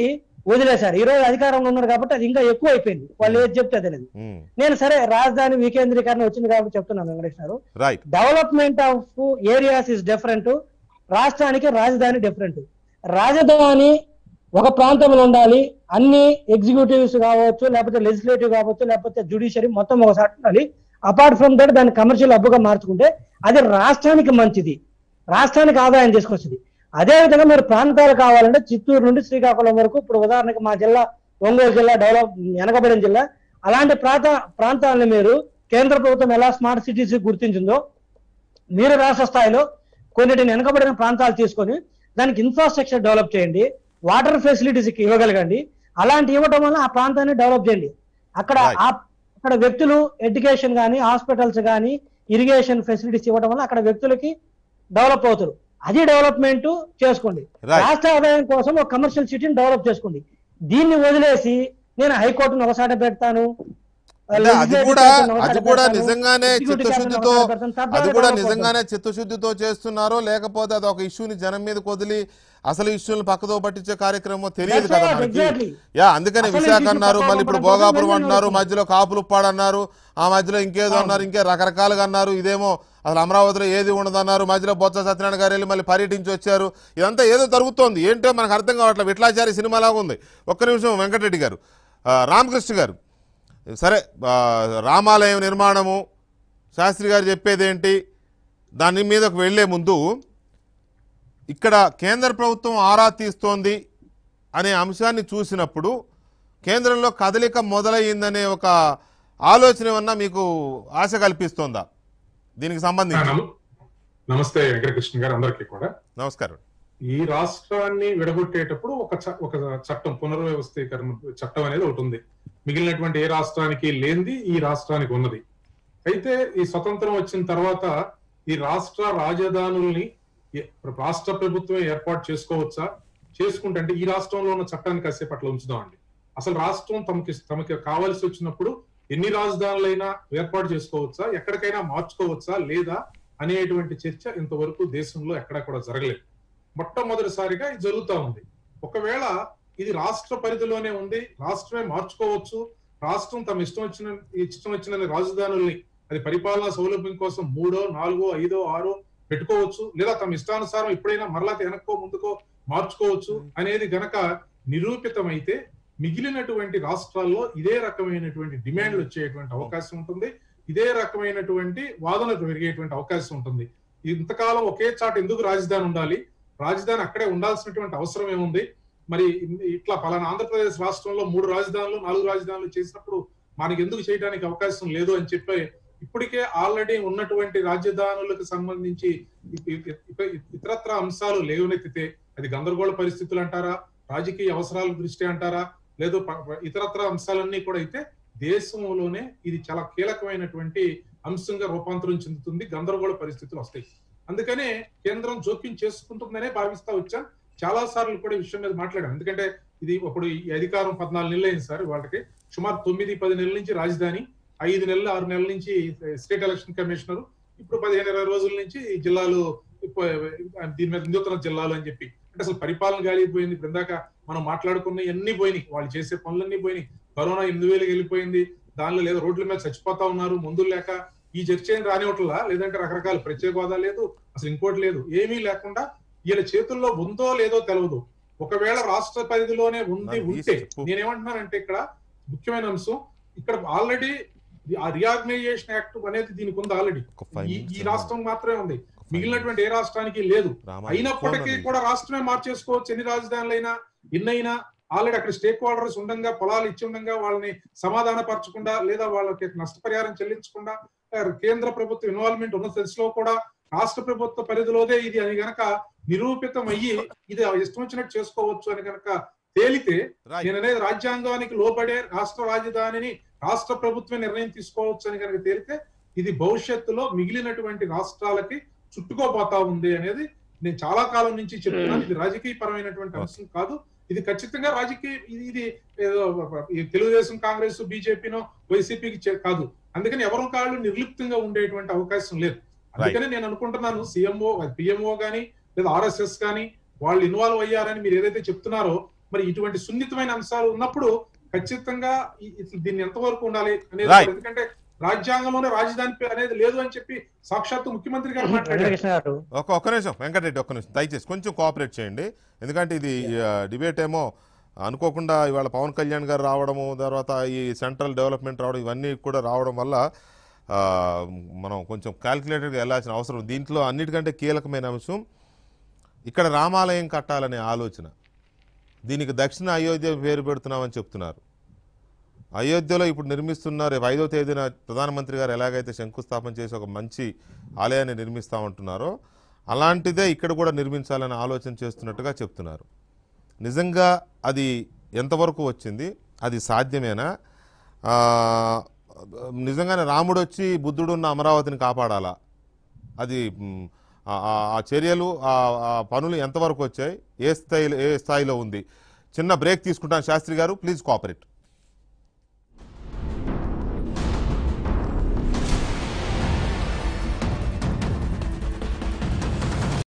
Speaker 5: వదిలేశారు ఈ రోజు అధికారంలో ఉన్నారు కాబట్టి అది ఇంకా ఎక్కువ అయిపోయింది వాళ్ళు ఏది చెప్తే తెలియదు
Speaker 1: ఉమ్,
Speaker 5: నేను సరే రాజధాని వికేంద్రీకరణ వచ్చింది కాబట్టి చెప్తున్నాను Venkatesh garu
Speaker 1: right
Speaker 5: development of areas is different రాష్ట్రానికి రాజధాని డిఫరెంట్ రాజధాని ఒక ప్రాంతంలో ఉండాలి అన్ని ఎగ్జిక్యూటివ్స్ కావచ్చు లేకపోతే లెజిస్లేటివ్ కావచ్చు లేకపోతే జుడిషియరీ మొత్తం ఒకసారి ఉండాలి అపార్ట్ ఫ్రమ్ దట్ దాన్ని కమర్షియల్ హబ్బుగా మార్చుకుంటే అది రాష్ట్రానికి మంచిది రాష్ట్రానికి ఆదాయం తీసుకొచ్చింది అదే విధంగా మీరు ప్రాంతాలు కావాలంటే చిత్తూరు నుండి శ్రీకాకుళం వరకు ఇప్పుడు ఉదాహరణకి మా జిల్లా ఒంగోలు జిల్లా డెవలప్ వెనకబడిన జిల్లా అలాంటి ప్రాంత ప్రాంతాలను మీరు కేంద్ర ప్రభుత్వం ఎలా స్మార్ట్ సిటీస్ గుర్తించిందో మీరు రాష్ట్ర స్థాయిలో కొన్నిటిని వెనకబడిన ప్రాంతాలు తీసుకొని దానికి ఇన్ఫ్రాస్ట్రక్చర్ డెవలప్ చేయండి వాటర్ ఫెసిలిటీస్ ఇవ్వగలగండి అలాంటి ఇవ్వడం వల్ల ఆ ప్రాంతాన్ని డెవలప్ చేయండి అక్కడ
Speaker 1: Right.
Speaker 5: ఆ అక్కడ వ్యక్తులు ఎడ్యుకేషన్ కానీ హాస్పిటల్స్ కానీ ఇరిగేషన్ ఫెసిలిటీస్ ఇవ్వడం వల్ల అక్కడ వ్యక్తులకి డెవలప్ అవుతారు అది డెవలప్మెంట్ చేసుకోండి
Speaker 1: Right.
Speaker 5: రాష్ట్ర ఆదాయం కోసం ఒక కమర్షియల్ సిటీని డెవలప్ చేసుకోండి దీన్ని వదిలేసి నేను హైకోర్టును ఒకసారి పెడతాను
Speaker 1: అంటే అది
Speaker 5: legislative
Speaker 1: కూడా
Speaker 5: session ఒకసారి
Speaker 1: అది కూడా
Speaker 5: పెడతాను,
Speaker 1: నిజంగానే
Speaker 5: executive session
Speaker 1: చిత్తశుద్ధితో
Speaker 5: ఒకసారి పెడతాను, తద్వారా
Speaker 1: అది కూడా
Speaker 5: develop అవుతుంది.
Speaker 1: నిజంగానే చిత్తశుద్ధితో చేస్తున్నారో లేకపోతే అది ఒక ఇష్యూని జనం మీద వదిలి అసలు ఇష్యూని పక్కదో పట్టించే కార్యక్రమం తెలియదు
Speaker 5: That's
Speaker 1: కదా
Speaker 5: right,
Speaker 1: మనకి
Speaker 5: exactly.
Speaker 1: యా అందుకని
Speaker 5: అసలు
Speaker 1: విశాఖ
Speaker 5: issue
Speaker 1: అన్నారు
Speaker 5: పక్కదో
Speaker 1: మళ్ళీ ఇప్పుడు
Speaker 5: పట్టడం
Speaker 1: భోగాపురం
Speaker 5: కోసం
Speaker 1: అంటున్నారు
Speaker 5: వెళ్ళి
Speaker 1: మధ్యలో కాపులుప్పాడు అన్నారు ఆ మధ్యలో ఇంకేదో అన్నారు ఇంకే రకరకాలుగా అన్నారు ఇదేమో అసలు అమరావతిలో ఏది ఉండదన్నారు మధ్యలో బొత్స సత్యనారాయణ గారు వెళ్ళి మళ్ళీ పర్యటించి వచ్చారు ఇదంతా ఏదో జరుగుతోంది ఏంటో మనకు అర్థం కావట్లేదు విట్లాచారి సినిమా లాగా ఉంది ఒక్క నిమిషం వెంకటరెడ్డి గారు ఆ, రామకృష్ణ గారు సరే ఆ, రామాలయం నిర్మాణము శాస్త్రి గారు చెప్పేది ఏంటి దాని మీదకు వెళ్లే ముందు ఇక్కడ కేంద్ర ప్రభుత్వం ఆరా తీస్తోంది అనే అంశాన్ని చూసినప్పుడు కేంద్రంలో కదలిక మొదలయ్యిందనే ఒక ఆలోచన ఏమన్నా మీకు ఆశ కల్పిస్తోందా దీనికి సంబంధించి
Speaker 6: నమ- నమస్తే వెంకటకృష్ణ గారు అందరికీ కూడా
Speaker 1: నమస్కారం
Speaker 6: ఈ రాష్ట్రాన్ని విడగొట్టేటప్పుడు ఒక చ- ఒక చట్టం పునర్వ్యవస్థీకరణ చట్టం అనేది ఒకటి ఉంది మిగిలినటువంటి ఏ రాష్ట్రానికి లేనిది ఈ రాష్ట్రానికి ఉన్నది అయితే ఈ స్వతంత్రం వచ్చిన తర్వాత ఈ రాష్ట్ర రాజధానుల్ని ఏ- రాష్ట్ర ప్రభుత్వం ఏర్పాటు చేసుకోవచ్చా చేసుకుంటే అంటే ఈ రాష్ట్రంలో ఉన్న చట్టాన్ని కాసేపు అట్లా ఉంచుదామండి అసలు రాష్ట్రం తమకి తమకి కావాల్సి వచ్చినప్పుడు ఎన్ని రాజధానులైనా ఏర్పాటు చేసుకోవచ్చా ఎక్కడికైనా మార్చుకోవచ్చా లేదా అనేటువంటి చర్చ ఇంతవరకు దేశంలో ఎక్కడా కూడా జరగలేదు మొట్టమొదటిసారిగా ఇది జరుగుతా ఉంది ఒకవేళ ఇది రాష్ట్ర పరిధిలోనే ఉంది రాష్ట్రమే మార్చుకోవచ్చు రాష్ట్రం తమ ఇష్టం వచ్చిన ఇష్టం వచ్చిన రాజధానుల్ని అది పరిపాలనా సౌలభ్యం కోసం మూడో నాలుగో ఐదో ఆరో పెట్టుకోవచ్చు లేదా తమ ఇష్టానుసారం ఎప్పుడైనా మరలా వెనక్కో ముందుకో మార్చుకోవచ్చు అనేది గనక నిరూపితమైతే మిగిలినటువంటి రాష్ట్రాల్లో ఇదే రకమైనటువంటి డిమాండ్లు వచ్చేటువంటి అవకాశం ఉంటుంది ఇదే రకమైనటువంటి వాదన పెరిగేటువంటి అవకాశం ఉంటుంది ఇంతకాలం ఒకే చాట ఎందుకు రాజధాని ఉండాలి రాజధాని అక్కడే ఉండాల్సినటువంటి అవసరం ఏముంది మరి ఇట్లా పలానా ఆంధ్రప్రదేశ్ రాష్ట్రంలో మూడు రాజధానులు నాలుగు రాజధానులు చేసినప్పుడు మనకి ఎందుకు చేయడానికి అవకాశం లేదు అని చెప్పి ఇప్పటికే ఆల్రెడీ ఉన్నటువంటి రాజధానులకు సంబంధించి ఇ- ఇ- ఇ- ఇతరత్ర అంశాలు లేవనెత్తితే అది గందరగోళ పరిస్థితులు అంటారా రాజకీయ అవసరాల దృష్టి అంటారా లేదు ప- ప- ఇతరత్ర అంశాలన్నీ కూడా అయితే దేశంలోనే ఇది చాలా కీలకమైనటువంటి అంశంగా రూపాంతరం చెందుతుంది గందరగోళ పరిస్థితులు వస్తాయి అందుకనే కేంద్రం జోక్యం చేసుకుంటుందనే భావిస్తా వచ్చాం చాలా సార్లు కూడా ఈ విషయం మీద మాట్లాడాం ఎందుకంటే ఇది ఇప్పుడు ఈ అధికారం పద్నాలుగు నెలలు అయింది సార్ వాళ్ళకి సుమారు తొమ్మిది పది నెలల నుంచి రాజధాని ఐదు నెలలు ఆరు నెలల నుంచి స్టేట్ ఎలక్షన్ కమిషనర్ ఇప్పుడు పదిహేను ఇరవై రోజుల నుంచి ఈ జిల్లాలు ఇప్పు- దీని మీద నూతన జిల్లాలు అని చెప్పి అంటే అసలు పరిపాలన గాలిపోయింది ఇప్పుడు ఇందాక మనం మాట్లాడుకున్న అన్ని పోయినాయి వాళ్ళు చేసే పనులన్నీ పోయినాయి కరోనా ఎనిమిది వేలకు వెళ్ళిపోయింది దానిలో లేదా రోడ్ల మీద చచ్చిపోతా ఉన్నారు మందులు లేక ఈ చర్చ ఏం రానివట్లా లేదంటే రకరకాల ప్రత్యేక హోదా లేదు అసలు ఇంకోటి లేదు ఏమీ లేకుండా వీళ్ళ చేతుల్లో ఉందో లేదో తెలియదు ఒకవేళ రాష్ట్ర పరిధిలోనే ఉంది
Speaker 1: నాకు
Speaker 6: ఉంటే
Speaker 1: చెప్పు.
Speaker 6: నేనేమంటున్నానంటే ఇక్కడ ముఖ్యమైన అంశం ఇక్కడ ఆల్రెడీ ఆ రియాగ్నైజేషన్ యాక్ట్ అనేది దీనికి ఉంది ఆల్రెడీ
Speaker 1: ఒక five
Speaker 6: ఈ
Speaker 1: minutes
Speaker 6: ఈ రాష్ట్రం మాత్రమే ఉంది
Speaker 1: ఒక five
Speaker 6: మిగిలినటువంటి ఏ రాష్ట్రానికి లేదు
Speaker 1: రామాయణం
Speaker 6: అయినప్పటికీ
Speaker 1: ఫోన్
Speaker 6: కూడా రాష్ట్రమే మార్చేసుకోవచ్చు ఎన్ని రాజధానులైనా ఎన్నైనా ఆల్రెడీ అక్కడ స్టేక్ హోల్డర్స్ ఉండగా పొలాలు ఇచ్చి ఉండగా వాళ్ళని సమాధాన పరచకుండా లేదా వాళ్ళకి నష్టపరిహారం చెల్లించకుండా ఆ, కేంద్ర ప్రభుత్వ ఇన్వాల్వ్మెంట్ ఉన్న దశలో కూడా రాష్ట్ర ప్రభుత్వ పరిధిలోదే ఇది అని గనక నిరూపితం అయ్యి ఇది ఇష్టం వచ్చినట్టు చేసుకోవచ్చు అని గనక తేలితే
Speaker 1: Right.
Speaker 6: నేను అనేది రాజ్యాంగానికి లోబడే రాష్ట్ర రాజధానిని రాష్ట్ర ప్రభుత్వం నిర్ణయం తీసుకోవచ్చు అని కనుక తేలితే ఇది భవిష్యత్తులో మిగిలినటువంటి రాష్ట్రాలకి చుట్టుకోబోతా ఉంది అనేది నేను చాలా కాలం నుంచి చెప్తున్నాను ఇది రాజకీయ పరమైనటువంటి అంశం కాదు ఇది ఖచ్చితంగా రాజకీయ ఇది- ఇది ఏదో ఈ తెలుగుదేశం కాంగ్రెస్ బీజేపీనో వైసీపీకి కాదు అందుకని ఎవరి కాళ్ళు నిర్లిప్తంగా ఉండేటువంటి అవకాశం లేదు అందుకని నేను అనుకుంటున్నాను సీఎంఓ పిఎంఓ గాని లేదా ఆర్ఎస్ఎస్ కానీ వాళ్ళు ఇన్వాల్వ్ అయ్యారని మీరు ఏదైతే చెప్తున్నారో మరి ఇటువంటి సున్నితమైన అంశాలు ఉన్నప్పుడు ఖచ్చితంగా ఈ- ఈ- దీన్ని ఎంతవరకు ఉండాలి అనేది
Speaker 1: Right.
Speaker 6: ఎందుకంటే రాజ్యాంగంలోనే రాజధాని పే- అనేది లేదు అని చెప్పి సాక్షాత్తు ముఖ్యమంత్రి గారు మాట్లాడారు
Speaker 5: వెంకటకృష్ణ గారు
Speaker 1: ఒక ఒక్క నిమిషం వెంకటరెడ్డి ఒక్క నిమిషం దయచేసి కొంచెం కోఆపరేట్ చేయండి ఎందుకంటే ఇది డిబేట్ ఏమో అనుకోకుండా ఇవాళ పవన్ కళ్యాణ్ గారు రావడము తర్వాత ఈ సెంట్రల్ డెవలప్మెంట్ రావడం ఇవన్నీ కూడా రావడం వల్ల ఆ, మనం కొంచెం క్యాల్కులేటెడ్గా వెళ్ళాల్సిన అవసరం ఉంది. దీంట్లో అన్నిటికంటే కీలకమైన అంశం ఇక్కడ రామాలయం కట్టాలనే ఆలోచన దీనికి దక్షిణ అయోధ్య పేరు పెడుతున్నామని చెప్తున్నారు అయోధ్యలో ఇప్పుడు నిర్మిస్తున్న రేపు ఐదో తేదీన ప్రధానమంత్రి గారు ఎలాగైతే శంకుస్థాపన చేసి ఒక మంచి ఆలయాన్ని నిర్మిస్తామంటున్నారో అలాంటిదే ఇక్కడ కూడా నిర్మించాలని ఆలోచన చేస్తున్నట్టుగా చెప్తున్నారు నిజంగా అది ఎంతవరకు వచ్చింది అది సాధ్యమేనా ఆ, నిజంగానే రాముడు వచ్చి బుద్ధుడు ఉన్న అమరావతిని కాపాడాలా అది మ్, ఆ- ఆ- ఆ చర్యలు ఆ ఆ పనులు ఎంతవరకు వచ్చాయి ఏ స్థాయిలో ఏ స్థాయిలో ఉంది చిన్న బ్రేక్ తీసుకుంటాను శాస్త్రి గారు ప్లీజ్ కోఆపరేట్